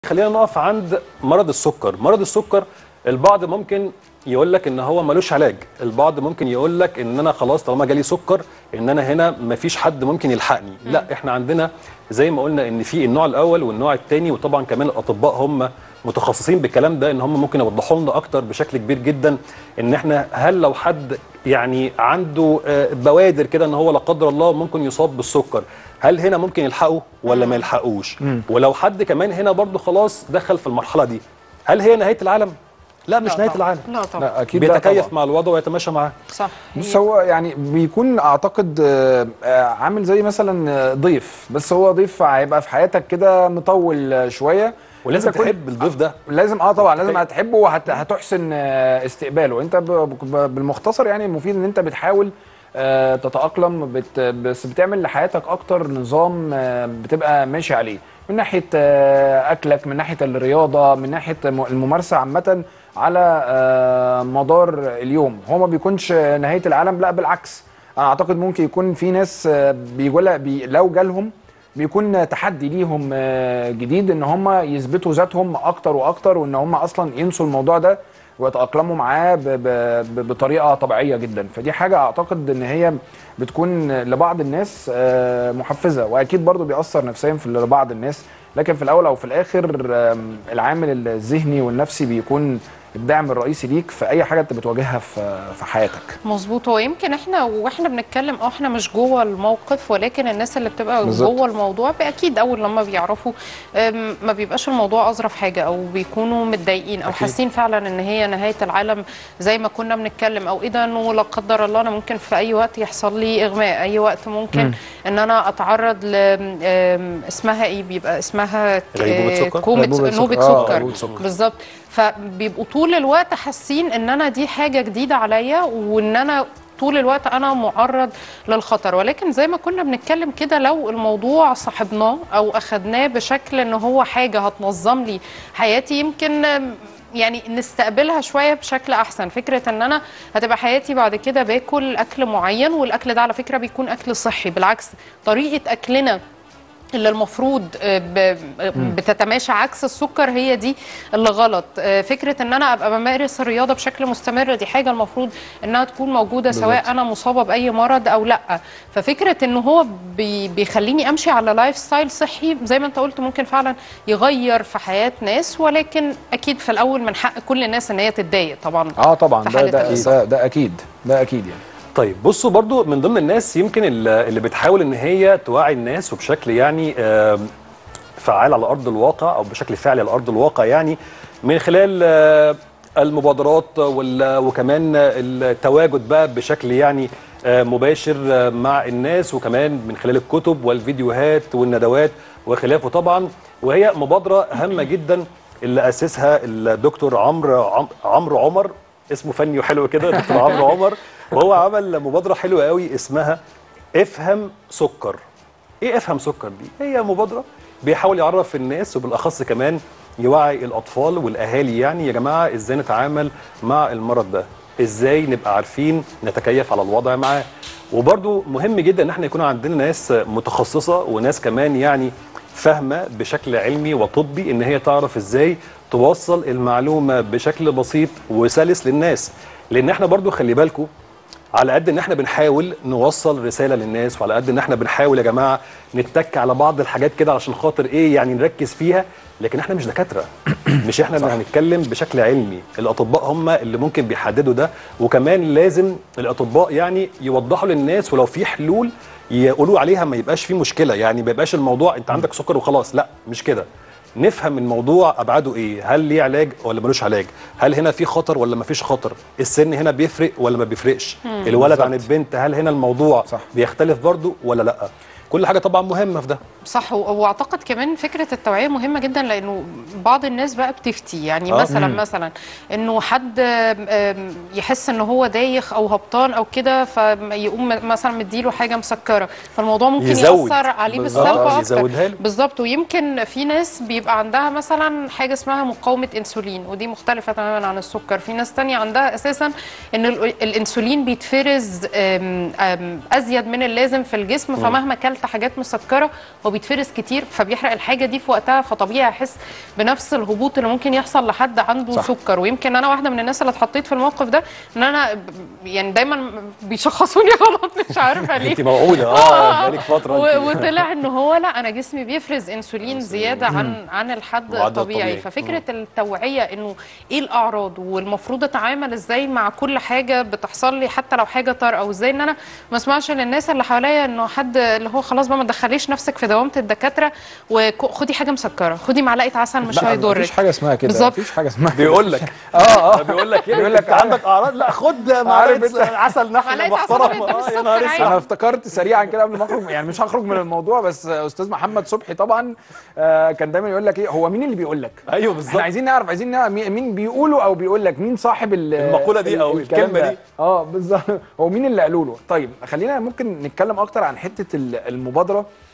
خلينا نقف عند مرض السكر مرض السكر البعض ممكن يقول لك ان هو ملوش علاج البعض ممكن يقول لك ان انا خلاص طالما جالي سكر ان انا هنا مفيش حد ممكن يلحقني لا احنا عندنا زي ما قلنا ان في النوع الاول والنوع الثاني وطبعا كمان الاطباء هم متخصصين بالكلام ده ان هم ممكن يوضحوا لنا اكتر بشكل كبير جدا ان احنا هل لو حد يعني عنده آه، بوادر كده ان هو لا قدر الله ممكن يصاب بالسكر هل هنا ممكن يلحقه ولا ما يلحقوش ولو حد كمان هنا برضو خلاص دخل في المرحله دي هل هي نهايه العالم لا مش لا نهايه طبعاً. العالم لا طبعا لا اكيد لا بيتكيف طبعاً. مع الوضع ويتماشى معاه صح بص هو يعني بيكون اعتقد آه، آه، عامل زي مثلا آه، ضيف بس هو ضيف هيبقى في حياتك كده مطول آه، شويه ولازم أنت كل- تحب الضيف ده لازم اه طبعا لازم أوكي. هتحبه وهتحسن استقباله انت ب- ب- بالمختصر يعني المفيد ان انت بتحاول آه، تتاقلم بت بس بتعمل لحياتك اكتر نظام آه، بتبقى ماشي عليه من ناحيه آه، اكلك من ناحيه الرياضه من ناحيه الم- الممارسه عامه على آه، مدار اليوم هو ما بيكونش نهايه العالم لا بالعكس انا اعتقد ممكن يكون في ناس آه، بيقول بي لو جالهم بيكون تحدي ليهم آه، جديد ان هم يثبتوا ذاتهم اكتر واكتر وان هم اصلا ينسوا الموضوع ده ويتاقلموا معاه ب- ب- ب- بطريقه طبيعيه جدا فدي حاجه اعتقد ان هي بتكون لبعض الناس آه، محفزه واكيد برضو بيأثر نفسيا في لبعض الناس لكن في الاول او في الاخر آم، العامل الذهني والنفسي بيكون الدعم الرئيسي ليك في اي حاجه انت بتواجهها في في حياتك مظبوط هو يمكن احنا واحنا بنتكلم اه احنا مش جوه الموقف ولكن الناس اللي بتبقى بالظبط. جوه الموضوع اكيد اول لما بيعرفوا أم، ما بيبقاش الموضوع اظرف حاجه او بيكونوا متضايقين او أكيد. حاسين فعلا ان هي نهايه العالم زي ما كنا بنتكلم او ايه ده انه لا قدر الله انا ممكن في اي وقت يحصل لي اغماء اي وقت ممكن ان انا اتعرض ل أم، اسمها ايه بيبقى اسمها ك- غيبوبة سكر؟ كومة غيبوبة سكر. نوبه آه، سكر غيبوبة سكر. بالظبط فبيبقوا طول الوقت حاسين ان انا دي حاجه جديده عليا وان انا طول الوقت انا معرض للخطر ولكن زي ما كنا بنتكلم كده لو الموضوع صاحبناه او اخدناه بشكل ان هو حاجه هتنظم لي حياتي يمكن آم، يعني نستقبلها شويه بشكل احسن فكره ان انا هتبقى حياتي بعد كده باكل اكل معين والاكل ده على فكره بيكون اكل صحي بالعكس طريقه اكلنا اللي المفروض آه، ب- بتتماشى عكس السكر هي دي اللي غلط آه، فكره ان انا ابقى بمارس الرياضه بشكل مستمر دي حاجه المفروض انها تكون موجوده سواء انا مصابه باي مرض او لا ففكره ان هو بي بيخليني امشي على لايف ستايل صحي زي ما انت قلت ممكن فعلا يغير في حياه ناس ولكن اكيد في الاول من حق كل الناس ان هي تتضايق طبعا اه طبعا في ده حالة ده, الإصابة. ده ده اكيد ده اكيد يعني طيب بصوا برضو من ضمن الناس يمكن ال- اللي بتحاول ان هي توعي الناس وبشكل يعني آم، فعال على ارض الواقع او بشكل فعلي على ارض الواقع يعني من خلال آه، المبادرات وال- وكمان التواجد بقى بشكل يعني آه، مباشر آه، مع الناس وكمان من خلال الكتب والفيديوهات والندوات وخلافه طبعا وهي مبادره هامه جدا اللي اسسها الدكتور عمرو عم- عمرو عمر اسمه فني وحلو كده دكتور عمرو عمر وهو عمل مبادره حلوه قوي اسمها افهم سكر ايه افهم سكر دي هي مبادره بيحاول يعرف الناس وبالاخص كمان يوعي الاطفال والاهالي يعني يا جماعه ازاي نتعامل مع المرض ده ازاي نبقى عارفين نتكيف على الوضع معاه وبرده مهم جدا ان احنا يكون عندنا ناس متخصصه وناس كمان يعني فاهمه بشكل علمي وطبي ان هي تعرف ازاي توصل المعلومه بشكل بسيط وسلس للناس لان احنا برضو خلي بالكم على قد ان احنا بنحاول نوصل رساله للناس وعلى قد ان احنا بنحاول يا جماعه نتك على بعض الحاجات كده علشان خاطر ايه يعني نركز فيها لكن احنا مش دكاتره مش احنا اللي هنتكلم بشكل علمي الاطباء هم اللي ممكن بيحددوا ده وكمان لازم الاطباء يعني يوضحوا للناس ولو في حلول يقولوا عليها ما يبقاش في مشكله يعني ما يبقاش الموضوع انت عندك سكر وخلاص لا مش كده نفهم الموضوع ابعاده ايه هل ليه علاج ولا ملوش علاج هل هنا في خطر ولا مفيش خطر السن هنا بيفرق ولا ما بيفرقش الولد عن البنت هل هنا الموضوع صح. بيختلف برضو ولا لا كل حاجه طبعا مهمه في ده صح و- واعتقد كمان فكره التوعيه مهمه جدا لانه بعض الناس بقى بتفتي يعني آه. مثلا مثلا انه حد آم، آم، يحس ان هو دايخ او هبطان او كده فيقوم م- مثلا مديله حاجه مسكره فالموضوع ممكن يزود. ياثر عليه بالظبط، بالسلب آه، اكتر يزودها له. بالظبط ويمكن في ناس بيبقى عندها مثلا حاجه اسمها مقاومه انسولين ودي مختلفه تماما عن السكر في ناس تانية عندها اساسا ان ال- الانسولين بيتفرز آم، آم، ازيد من اللازم في الجسم فمهما كلت كلت حاجات مسكره هو بيتفرز كتير فبيحرق الحاجه دي في وقتها فطبيعي احس بنفس الهبوط اللي ممكن يحصل لحد عنده صح. صح. سكر ويمكن انا واحده من الناس اللي اتحطيت في الموقف ده ان انا ب- يعني دايما بيشخصوني غلط مش عارفه ليه انت موعوده اه بقالك فتره و- انت- وطلع ان هو لا انا جسمي بيفرز انسولين زياده عن عن الحد معدل الطبيعي الطبيعي. ففكره التوعيه انه ايه الاعراض والمفروض اتعامل ازاي مع كل حاجه بتحصل لي حتى لو حاجه طارئه وازاي ان انا ما اسمعش للناس اللي حواليا انه حد اللي هو خلاص بقى ما تدخليش نفسك في دوامه الدكاتره وخدي حاجه مسكره خدي معلقه عسل مش لا، هيضرك مفيش حاجه اسمها كده بالظبط. مفيش حاجه اسمها كده. بيقول لك اه اه بيقول لك ايه بيقول بيقول لك لك عندك اعراض لا خد عارف معلقه انت- عسل نحل معلقة عسل محترم أبيض اه يا بالسكر نهار عادي. اسود انا افتكرت سريعا كده قبل ما اخرج يعني مش هخرج من الموضوع بس استاذ محمد صبحي طبعا آه، كان دايما يقول لك ايه هو مين اللي بيقول لك ايوه احنا بالظبط عايزين نعرف عايزين نعرف مين مين بيقوله او بيقول لك مين صاحب ال- المقولة دي ال- أو الكلام الكلمة ده. دي. اه بالظبط هو مين اللي قالوا له طيب خلينا ممكن نتكلم اكتر عن حته ال- المبادره